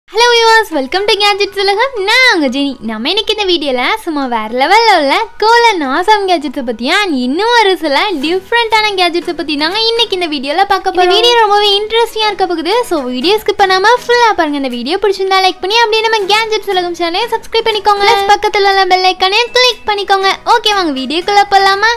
hello viewers welcome to gadgets உலகம் நான் உங்கள் ஜெனி நம்ம இன்னைக்கு இந்த வீடியோவில் சும்மா வேறு லெவலில் உள்ள கோலன் ஆசம் கேஜெட்ஸை பற்றியும் and இன்னும் ஒரு சில டிஃப்ரெண்ட்டான கேஜெட்ஸை பற்றி தாங்க இன்னைக்கு இந்த வீடியோவில் பார்க்க போகிறோம் வீடியோ ரொம்பவே இன்ட்ரெஸ்டிங்காக இருக்க போகுது ஸோ வீடியோ ஸ்கிப் பண்ணாமல் ஃபுல்லாக பாருங்கள் இந்த வீடியோ பிடிச்சிருந்தா லைக் பண்ணி அப்படியே நம்ம கேஜெட்ஸ் உலகம் சேனலை சப்ஸ்கிரைப் பண்ணிக்கோங்க Plus பக்கத்தில் உள்ள பெல் ஐக்கானே கிளிக் பண்ணிக்கோங்க ஓகே வாங்க வீடியோக்குள்ளே போகலாமா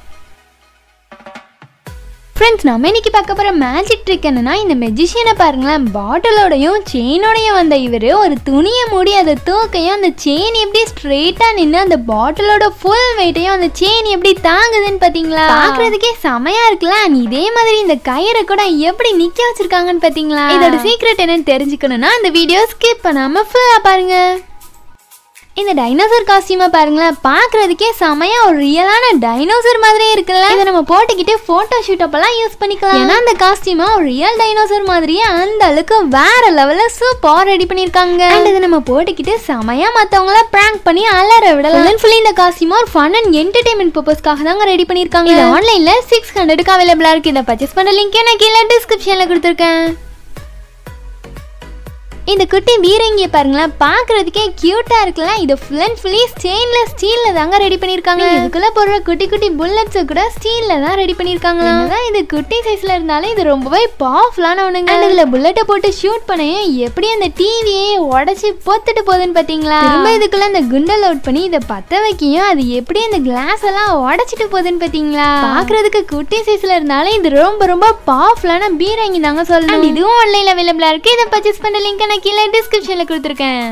ஃப்ரெண்ட்ஸ் நம்ம இன்னைக்கு பார்க்க போகிற மேஜிக் ட்ரிக் என்னன்னா இந்த மெஜிஷியனை பாருங்களேன் பாட்டிலோடையும் செயினோடையும் வந்த இவர் ஒரு துணியை மூடி அதை தூக்கையும் அந்த செயின் எப்படி ஸ்ட்ரெயிட்டாக நின்று அந்த பாட்டிலோட ஃபுல் வெயிட்டையும் அந்த செயின் எப்படி தாங்குதுன்னு பார்த்தீங்களா பார்க்குறதுக்கே செமையா இருக்குல்ல and இதே மாதிரி இந்த கயிறை கூட எப்படி நிற்க வச்சிருக்காங்கன்னு பார்த்தீங்களா இதோட சீக்ரெட் என்னன்னு தெரிஞ்சுக்கணும்னா இந்த வீடியோ ஸ்கிப் பண்ணாமல் ஃபுல்லாக பாருங்க இந்த டைனோசர் காஸ்டியூமை பாருங்களேன் பார்க்கறதுக்கே செமையா ஒரு ரியலான டைனோசர் மாதிரியே இருக்குல்ல இதை நம்ம போட்டுக்கிட்டு போட்டோ ஷூட் அப்பெல்லாம் யூஸ் பண்ணிக்கலாம் ஏன்னா அந்த காஸ்டியூமை ஒரு ரியல் டைனோசர் மாதிரியே அந்த அளவுக்கு வேற லெவல்ல சூப்பர் ரெடி பண்ணிருக்காங்க அண்ட் இதை நம்ம போட்டுக்கிட்டு செமையா மத்தவங்கள பிராங்க் பண்ணி அலற விடலாம் ஃபுல்லி இந்த காஸ்டியூமை ஒரு ஃபன் அண்ட் என்டர்டைன்மெண்ட் பர்பஸ்க்காக தாங்க ரெடி பண்ணிருக்காங்க இது ஆன்லைன்ல சிக்ஸ் ஹண்ட்ரடுக்கு அவைலபிளா இருக்கு இதை பர்ச்சேஸ் பண்ண லிங்க் நான் கீழே டிஸ்கிரிப்ஷன்ல கொடுத்துருக்கேன் இந்த குட்டி பீரங்கியை பாருங்களேன் பார்க்கறதுக்கே கியூட்டா இருக்குல்ல இது ஃபுல் அண்ட் ஃபுல்லி ஸ்டெயின்லெஸ் ஸ்டீல்ல தாங்க ரெடி பண்ணிருக்காங்க இதுக்குள்ள போடுற குட்டி குட்டி புல்லட்ஸை கூட ஸ்டீல்ல தான் ரெடி பண்ணிருக்காங்க அதான் இது குட்டி சைஸ்ல இருந்தாலும் இது ரொம்பவே பவர்ஃபுல்லான ஒண்ணுங்க And இதுல புல்லட்டை போட்டு ஷூட் பண்ணையும் எப்படி அந்த டிவியே உடைச்சு பொத்துட்டு போகுதுன்னு பாத்தீங்களா திரும்ப இதுக்குள்ள இந்த குண்டை லோட் பண்ணி இதை பத்த வைக்கையும் அது எப்படி அந்த கிளாஸ் எல்லாம் உடைச்சிட்டு போகுதுன்னு பாத்தீங்களா பாக்குறதுக்கு குட்டி சைஸ்ல இருந்தாலும் இது ரொம்ப ரொம்ப பவர்ஃபுல்லான பீரங்கி தாங்க சொல்லணும் And இதுவும் ஆன்லைன்ல அவைலபிளா இருக்கு இதை பர்ச்சேஸ் பண்ண லிங்க் நான் கீழே டிஸ்கிரிப்ஷன்ல கொடுத்துருக்கேன்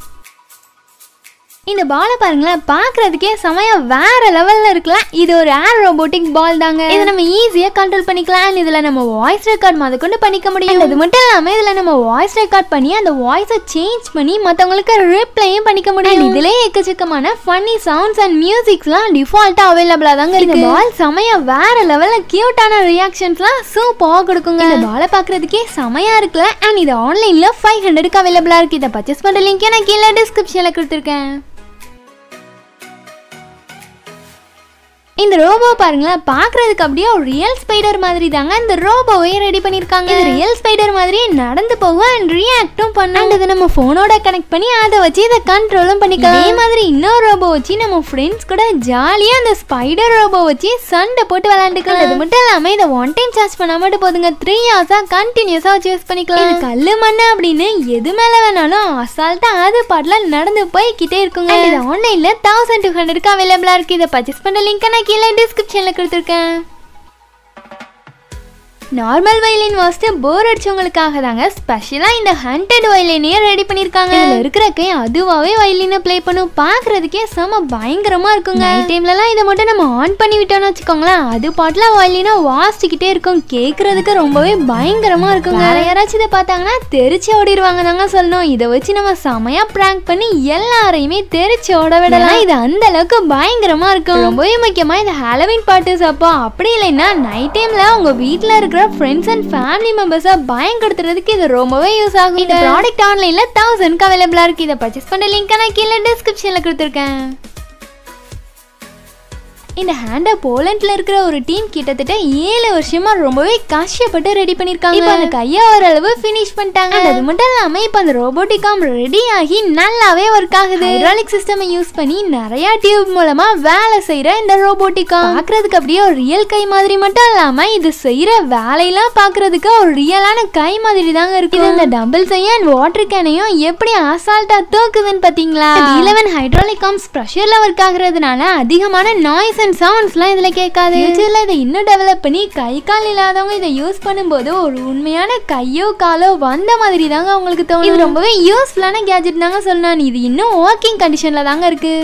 இந்த பாலை பாருங்களேன் பார்க்கறதுக்கே செமையா வேற லெவல்ல இருக்கலாம் இது ஒரு ஏர் ரோபோட்டிக் பால் தாங்க இதை நம்ம ஈஸியா கண்ட்ரோல் பண்ணிக்கலாம் and இதுல நம்ம வாய்ஸ் ரெக்கார்ட் முத கொண்டு பண்ணிக்க முடியும் அது மட்டும் இல்லாம இதுல நம்ம வாய்ஸ் ரெக்கார்ட் பண்ணி அந்த வாய்ஸை சேஞ்ச் பண்ணி மத்தவங்களுக்கு ரிப்ளையும் பண்ணிக்க முடியும் இதுல எக்கச்சக்கமான ஃபன்னி சவுண்ட்ஸ் அண்ட் மியூசிக்ஸ்லாம் டிஃபால்ட்டா அவைலபிளா தாங்க இருக்கு இந்த பால் செமையா வேற லெவல்ல கியூட்டான ரியாக்ஷன்ஸ்லாம் சூப்பரா கொடுக்குங்க இந்த பாலை பார்க்கறதுக்கே செமையா இருக்குல்ல அண்ட் இது ஆன்லைன்ல ஃபைவ் ஹண்ட்ரடுக்கு அவைலபிளா இருக்கு இதை பர்ச்சேஸ் பண்ற லிங்க் நான் கீழே டிஸ்கிரிப்ஷன்ல கொடுத்துருக்கேன் இந்த ரோபோ பாருங்களேன் பார்க்கறதுக்கு அப்படியே ஒரு ரியல் ஸ்பைடர் மாதிரி தாங்க இந்த ரோபோவை ரெடி பண்ணிருக்காங்க இது ரியல் ஸ்பைடர் மாதிரியே நடந்து போகும் அண்ட் ரியாக்டும் பண்ண இதை நம்ம போனோட கனெக்ட் பண்ணி அதை வச்சு இதை கண்ட்ரோலும் பண்ணிக்கலாம் அதே மாதிரி இன்னொரு ரோபோ வச்சு நம்ம ஃப்ரெண்ட்ஸ் கூட ஜாலியா அந்த ஸ்பைடர் ரோபோ வச்சு சண்டை போட்டு விளையாண்டுக்கலாம் அது மட்டும் இல்லாம இதை ஒன் டைம் சார்ஜ் பண்ணா மட்டும் போதுங்க த்ரீ ஹவர்ஸா கண்டினியூஸா வச்சு யூஸ் பண்ணிக்கலாம் இது கல்லு மண்ணு அப்படின்னு எது மேல வேணாலும் அசால்ட்டா அது பாட்டுல நடந்து போய்கிட்டே இருக்குங்க And இது ஆன்லைன்ல தௌசண்ட் டூ ஹண்ட்ரட்க்கு அவைலபிளா இருக்கு இதை பர்ச்சேஸ் பண்ண லிங்க் நான் கீழே டிஸ்கிரிப்ஷன்ல கொடுத்துருக்கேன் நார்மல் வயலின் வாசித்து போர் அடிச்சவங்களுக்காக தாங்க ஸ்பெஷலாக இந்த ஹண்டட் வயலினையே ரெடி பண்ணியிருக்காங்க இதில் இருக்கிற கை அதுவாகவே வயலினை ப்ளே பண்ணும் பார்க்குறதுக்கே செம பயங்கரமாக இருக்குங்க நைட் டைம்லலாம் இதை மட்டும் நம்ம ஆன் பண்ணி விட்டோம்னு வச்சுக்கோங்களேன் அது பாட்டில் வயலினை வாசிச்சுக்கிட்டே இருக்கும் கேட்குறதுக்கு ரொம்பவே பயங்கரமாக இருக்குங்க வேற யாராச்சும் இதை பார்த்தாங்கன்னா தெரிச்சு ஓடிடுவாங்க தாங்க சொல்லணும் இதை வச்சு நம்ம செமையாக ப்ராங்க் பண்ணி எல்லாரையுமே தெரிச்சு ஓட விடலாம் இது அந்த அளவுக்கு பயங்கரமாக இருக்கும் ரொம்பவே முக்கியமாக இந்த ஹாலோவின் பார்ட்டிஸ் அப்போ அப்படி இல்லைன்னா நைட் டைமில் உங்கள் வீட்டில் இருக்கிற ஃப்ரெண்ட்ஸ் அண்ட் ஃபேமிலி மெம்பர்ஸை பயன்படுத்துறதுக்கு இது ரொம்பவே யூஸ் ஆகும் இந்த ப்ராடக்ட் ஆன்லைனில் தௌசண்ட்க்கு அவைலபிளாக இருக்குது இதை பர்ச்சேஸ் பண்ண லிங்க் நான் கீழே டிஸ்கிரிப்ஷனில் கொடுத்துருக்கேன் இந்த ஹேண்டை போலண்ட்ல இருக்கிற ஒரு டீம் கிட்டத்தட்ட ஏழு வருஷமா ரொம்பவே கஷ்டப்பட்டு ரெடி பண்ணிருக்காங்க இப்போ அந்த கையை ஓரளவு ஃபினிஷ் பண்ணிட்டாங்க And அது மட்டும் இல்லாம இப்போ அந்த ரோபோட்டிக் ஆர்ம் ரெடி ஆகி நல்லாவே ஒர்க் ஆகுது ஹைட்ராலிக் சிஸ்டம் யூஸ் பண்ணி நிறைய டியூப் மூலமா வேலை செய்யற இந்த ரோபோட்டிக் ஆர்ம் பார்க்கிறதுக்கு அப்படியே ஒரு ரியல் கை மாதிரி மட்டும் இல்லாம இது செய்யற வேலையெல்லாம் பார்க்கிறதுக்கு ஒரு ரியலான கை மாதிரி தாங்க இருக்கு இது இந்த டம்பிள் செய்ய அண்ட் வாட்டர் கேனையும் எப்படி அசால்ட்டா தூக்குதுன்னு பாத்தீங்களா இலவன் ஹைட்ராலிக் ஆர்ம்ஸ் ப்ரெஷர்ல ஒர்க் ஆகுறதுனால அதிகமான நாய்ஸ் அண்ட் சவுண்ட்ஸ்லாம் இதில் கேட்காது ஃபியூச்சரில் இதை இன்னும் டெவலப் பண்ணி கை கால் இல்லாதவங்க இதை யூஸ் பண்ணும்போது ஒரு உண்மையான கையோ காலோ வந்த மாதிரி தாங்க அவங்களுக்கு தோணும் இது ரொம்பவே யூஸ்ஃபுல்லான கேஜெட் தாங்க சொல்லணும் இது இன்னும் ஒர்க்கிங் கண்டிஷனில் தாங்க இருக்குது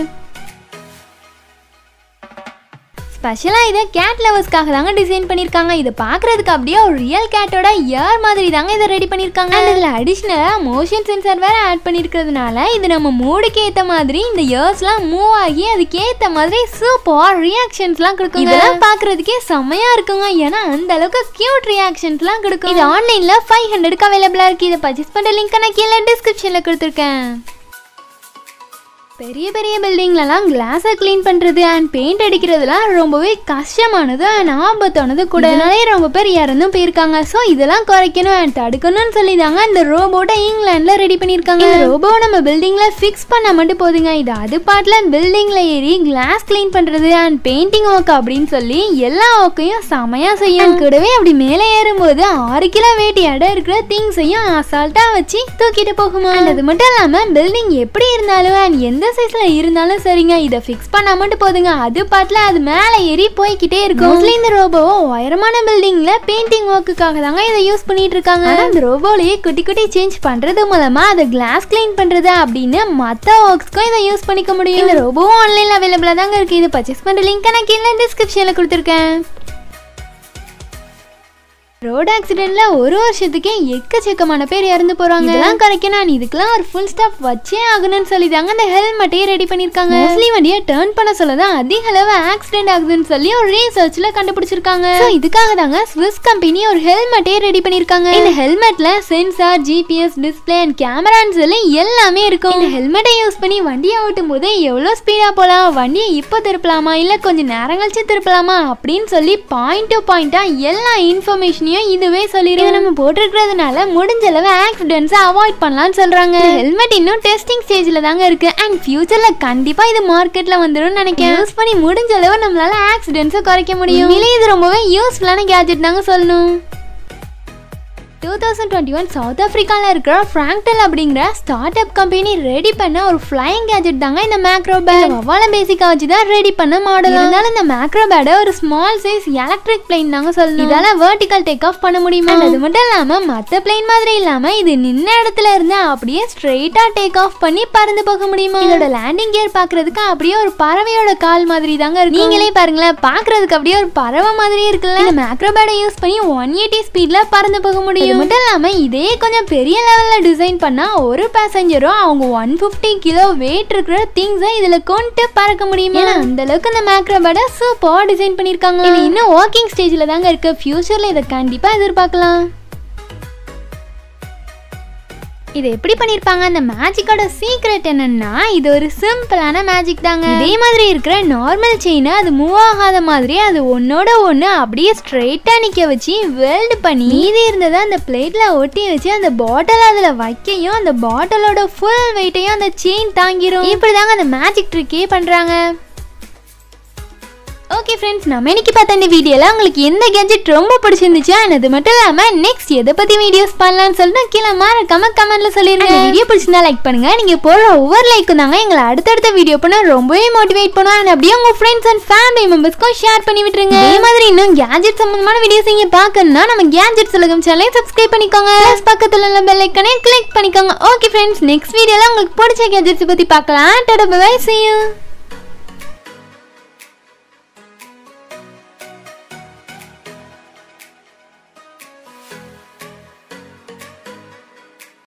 ஸ்பெஷலாக இதை கேட் லவர்ஸ்க்காக தாங்க டிசைன் பண்ணியிருக்காங்க இதை பார்க்குறதுக்கு அப்படியே ஒரு ரியல் கேட்டோட இயர் மாதிரி தாங்க இதை ரெடி பண்ணியிருக்காங்க அண்ட் இதில் அடிஷ்னலாக மோஷன் சென்சார் வேற ஆட் பண்ணியிருக்கிறதுனால இது நம்ம மூடுக்கு ஏற்ற மாதிரி இந்த இயர்ஸ்லாம் மூவ் ஆகி அதுக்கேற்ற மாதிரி சூப்பர் ரியாக்ஷன்ஸ்லாம் கொடுக்கும் இதெல்லாம் பார்க்குறதுக்கே செம்மையாக இருக்குங்க ஏன்னா அந்த அளவுக்கு கியூட் ரியாக்ஷன்ஸ்லாம் கொடுக்கும் இது ஆன்லைனில் ஃபைவ் ஹண்ட்ரடுக்கு அவைலபிளாக இருக்குது இதை பர்ச்சேஸ் பண்ணுற லிங்க் நான் கீழே டிஸ்கிரிப்ஷனில் கொடுத்துருக்கேன் பெரிய பெரிய பில்டிங்லலாம் கிளாஸை க்ளீன் பண்ணுறது அண்ட் பெயிண்ட் அடிக்கிறதுலாம் ரொம்பவே கஷ்டமானது அண்ட் ஆபத்தானது கூட இதனாலே ரொம்ப பேர் இறந்தும் போயிருக்காங்க ஸோ இதெல்லாம் குறைக்கணும் அண்ட் தடுக்கணும்னு சொல்லி தாங்க இந்த ரோபோட்டை இங்கிலாண்டில் ரெடி பண்ணியிருக்காங்க இந்த ரோபோ நம்ம பில்டிங்கில் ஃபிக்ஸ் பண்ண மட்டும் போதுங்க இது அது பாட்டில் பில்டிங்கில் ஏறி கிளாஸ் க்ளீன் பண்ணுறது அண்ட் பெயிண்டிங் ஒர்க் அப்படின்னு சொல்லி எல்லா ஒர்க்கையும் செமையாக செய்யும் கூடவே அப்படி மேலே ஏறும்போது ஆறு கிலோ வெயிட் இடம் இருக்கிற திங்ஸையும் அசால்ட்டாக வச்சு தூக்கிட்டு போகுமா And அது மட்டும் இல்லாமல் பில்டிங் எப்படி இருந்தாலும் and எந்த சைஸில் இருந்தாலும் சரிங்க இதை ஃபிக்ஸ் பண்ணா மட்டும் போதுங்க அது பாட்டில் அது மேலே ஏறி போய்க்கிட்டே இருக்கும் மோஸ்ட்லி இந்த ரோபோவை உயரமான பில்டிங்கில் பெயிண்டிங் ஒர்க்குக்காக தாங்க இதை யூஸ் பண்ணிட்டு இருக்காங்க ஆனா இந்த ரோபோலயே குட்டி குட்டி சேஞ்ச் பண்ணுறது மூலமாக அதை கிளாஸ் க்ளீன் பண்ணுறது அப்படின்னு மற்ற ஒர்க்ஸ்க்கும் இதை யூஸ் பண்ணிக்க முடியும் இந்த ரோபோவும் ஆன்லைனில் அவைலபிளாக தாங்க இருக்குது இது பர்ச்சேஸ் பண்ணுற லிங்க் நான் கீழே டிஸ்கிரிப்ஷனில் கொடுத்துருக்கேன் ரோட் ஆக்சிடென்ட்ல ஒரு வருஷத்துக்கே எக்கச்சக்கமான பேர் இறந்து போறாங்க இதெல்லாம் குறைக்கணும் இதுக்கெல்லாம் ஒரு ஃபுல் ஸ்டாப் வச்சே ஆகணும்னு சொல்லி தாங்க அந்த ஹெல்மெட்டையே ரெடி பண்ணிருக்காங்க மோஸ்ட்லி வண்டியை டர்ன் பண்ண சொல்ல தான் அதிக அளவு ஆக்சிடென்ட் ஆகுதுன்னு சொல்லி ஒரு ரீசர்ச்ல கண்டுபிடிச்சிருக்காங்க So, இதுக்காக தாங்க ஸ்விஸ் கம்பெனி ஒரு ஹெல்மெட்டையே ரெடி பண்ணிருக்காங்க இந்த ஹெல்மெட்ல சென்சார் ஜிபிஎஸ் டிஸ்பிளே அண்ட் கேமரான்னு சொல்லி எல்லாமே இருக்கும் இந்த ஹெல்மெட்டை யூஸ் பண்ணி வண்டியை ஓட்டும் போது எவ்வளவு ஸ்பீடா போலாம் வண்டியை இப்போ திருப்பலாமா இல்ல கொஞ்சம் நேரம் கழிச்சு திருப்பலாமா அப்படின்னு சொல்லி பாயிண்ட் டு பாயிண்டா எல்லா இன்ஃபர்மேஷனையும் இதுவே சொல்லிடும் நம்ம போட்டிருக்கிறதுனால முடிஞ்ச அளவு ஆக்சிடென்ட்ஸை அவாய்ட் பண்ணலாம்னு சொல்றாங்க ஹெல்மெட் இன்னும் டெஸ்டிங் ஸ்டேஜ்ல தாங்க இருக்கு அண்ட் ஃபியூச்சர்ல கண்டிப்பா இது மார்க்கெட்ல வந்துடும் நினைக்கிறேன் யூஸ் பண்ணி முடிஞ்ச அளவு நம்மளால ஆக்சிடென்ட்ஸை குறைக்க முடியும் உண்மையிலே இது ரொம்பவே யூஸ்ஃபுல்லான கேஜெட் தாங்க சொல்லணும் two thousand twenty one South ஆஃப்ரிக்காவில் இருக்கிற ஃப்ராங்டல் அப்படிங்கிற ஸ்டார்ட் அப் கம்பெனி ரெடி பண்ண ஒரு ஃப்ளைங் கேஜெட் தாங்க இந்த மேக்ரோ பேட் வவால பேசிக்காக வச்சு தான் ரெடி பண்ண மாடல் இருந்தாலும் இந்த மேக்ரோ பேடை ஒரு ஸ்மால் சைஸ் எலக்ட்ரிக் பிளைன் தாங்க சொல்லணும் இதால வெர்டிக்கல் டேக் ஆஃப் பண்ண முடியுமா அது மட்டும் இல்லாமல் மற்ற பிளைன் மாதிரி இல்லாமல் இது நின்ன இடத்துல இருந்து அப்படியே ஸ்ட்ரெயிட்டாக டேக் ஆஃப் பண்ணி பறந்து போக முடியுமா இதோட லேண்டிங் கியர் பார்க்கறதுக்கு அப்படியே ஒரு பறவையோட கால் மாதிரி தாங்க இருக்கு நீங்களே பாருங்களேன் பார்க்கறதுக்கு அப்படியே ஒரு பறவை மாதிரி இருக்குல்ல இந்த மேக்ரோ பேடை யூஸ் பண்ணி ஒன் எயிட்டி ஸ்பீட்ல பறந்து போக முடியும் அது மட்டும் இல்லாம இதே கொஞ்சம் பெரிய லெவல்ல டிசைன் பண்ணா ஒரு பேசஞ்சரும் அவங்க ஒன் ஃபிஃப்டி கிலோ வெயிட் இருக்கிற திங்ஸை இதுல கொண்டு பறக்க முடியுமா ஏன்னா அந்த அளவுக்கு இந்த மேக்ரோ பேடை சூப்பரா டிசைன் பண்ணிருக்காங்க இது இன்னும் ஒர்க்கிங் ஸ்டேஜ்ல தாங்க இருக்கு ஃபியூச்சர்ல இதை கண்டிப்பா எதிர்பார்க்கலாம் இது எப்படி பண்ணிருப்பாங்க அந்த மேஜிக்கோட சீக்ரெட் என்னன்னா இது ஒரு சிம்பிளான மேஜிக் தாங்க இதே மாதிரி இருக்கிற நார்மல் செயினை அது மூவ் ஆகாத மாதிரி அது ஒன்னோட ஒன்று அப்படியே ஸ்ட்ரெயிட்டா நிக்க வச்சு வெல்ட் பண்ணி மீதி இருந்ததை அந்த பிளேட்ல ஒட்டி வச்சு அந்த பாட்டில் அதுல வைக்கையும் அந்த பாட்டிலோட ஃபுல் வெயிட்டையும் அந்த செயின் தாங்கிரும் இப்படிதாங்க அந்த மேஜிக் ட்ரிக்கே பண்றாங்க ஓகே ஃப்ரெண்ட்ஸ் நம்ம இன்னைக்கு பார்த்த இந்த வீடியோல உங்களுக்கு எந்த கேஜெட் ரொம்ப பிடிச்சிருந்துச்சு and அது மட்டும் இல்லாம நெக்ஸ்ட் எதை பத்தி வீடியோஸ் பண்ணலாம்னு சொல்லிட்டு கீழே மறக்காம கமெண்ட்ல சொல்லிருங்க வீடியோ பிடிச்சிருந்தா லைக் பண்ணுங்க நீங்க போடுற ஒவ்வொரு லைக்கும் தாங்க எங்களை அடுத்தடுத்த வீடியோ பண்ண ரொம்பவே மோட்டிவேட் பண்ணுவோம் and அப்படியே உங்க ஃப்ரெண்ட்ஸ் அண்ட் ஃபேமிலி மெம்பர்ஸ்க்கும் ஷேர் பண்ணி விட்டுருங்க அதே மாதிரி இன்னும் கேஜெட் சம்பந்தமான வீடியோஸ் நீங்க பார்க்கணும்னா நம்ம கேஜெட் உலகம் சேனலை சப்ஸ்கிரைப் பண்ணிக்கோங்க Plus பக்கத்துல உள்ள பெல் ஐக்கனை கிளிக் பண்ணிக்கோங்க ஓகே ஃப்ரெண்ட்ஸ் நெக்ஸ்ட் வீடியோல உங்களுக்கு பிடிச்ச கேஜெட்ஸ் பத்தி பார்க்கலாம் டாடா பை see you